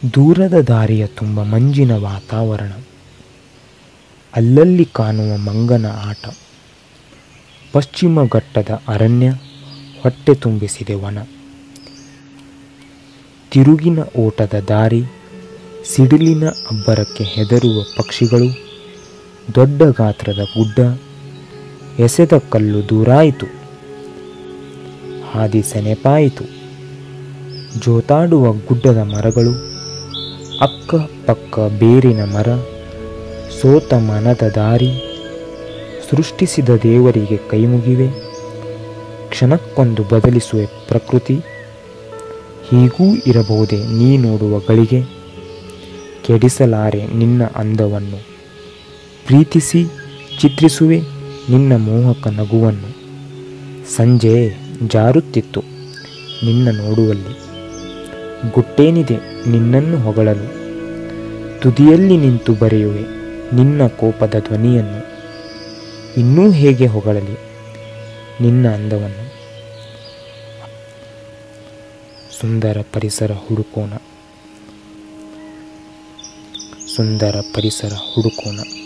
ದೂರದ ದಾರಿಯ ತುಂಬ ಮಂಜಿನ ವಾತಾವರಣ ಅಲ್ಲಲ್ಲಿ ಕಾಣುವ ಮಂಗನ ಆಟ ಪಶ್ಚಿಮ ಘಟ್ಟದ ಅರಣ್ಯ ಹೊಟ್ಟೆ ತುಂಬಿಸಿದೆ ವನ ತಿರುಗಿನ ಓಟದ ದಾರಿ ಸಿಡಿಲಿನ ಅಬ್ಬರಕ್ಕೆ ಹೆದರುವ ಪಕ್ಷಿಗಳು ದೊಡ್ಡ ಗಾತ್ರದ ಗುಡ್ಡ ಎಸೆದ ಕಲ್ಲು ದೂರಾಯಿತು ಹಾದಿ ಸೆನೆಪಾಯಿತು ಜೋತಾಡುವ ಗುಡ್ಡದ ಮರಗಳು ಅಕ್ಕ ಪಕ್ಕ ಬೇರಿನ ಮರ ಸೋತ ಮನದ ದಾರಿ ಸೃಷ್ಟಿಸಿದ ದೇವರಿಗೆ ಕೈಮುಗಿವೆ ಕ್ಷಣಕ್ಕೊಂದು ಬದಲಿಸುವೆ ಪ್ರಕೃತಿ ಹೀಗೂ ಇರಬಹುದೇ ನೀ ನೋಡುವ ಗಳಿಗೆ ಕೆಡಿಸಲಾರೆ ನಿನ್ನ ಅಂದವನ್ನು ಪ್ರೀತಿಸಿ ಚಿತ್ರಿಸುವೆ ನಿನ್ನ ಮೋಹಕ ನಗುವನ್ನು ಸಂಜೆ ಜಾರುತ್ತಿತ್ತು ನಿನ್ನ ನೋಡುವಲ್ಲಿ ಗುಟ್ಟೇನಿದೆ ನಿನ್ನನ್ನು ಹೊಗಳಲು ತುದಿಯಲ್ಲಿ ನಿಂತು ಬರೆಯುವೆ ನಿನ್ನ ಕೋಪದ ಧ್ವನಿಯನ್ನು ಇನ್ನೂ ಹೇಗೆ ಹೊಗಳಲಿ ನಿನ್ನ ಅಂದವನ್ನು ಸುಂದರ ಪರಿಸರ ಹುಡುಕೋಣ ಸುಂದರ ಪರಿಸರ ಹುಡುಕೋಣ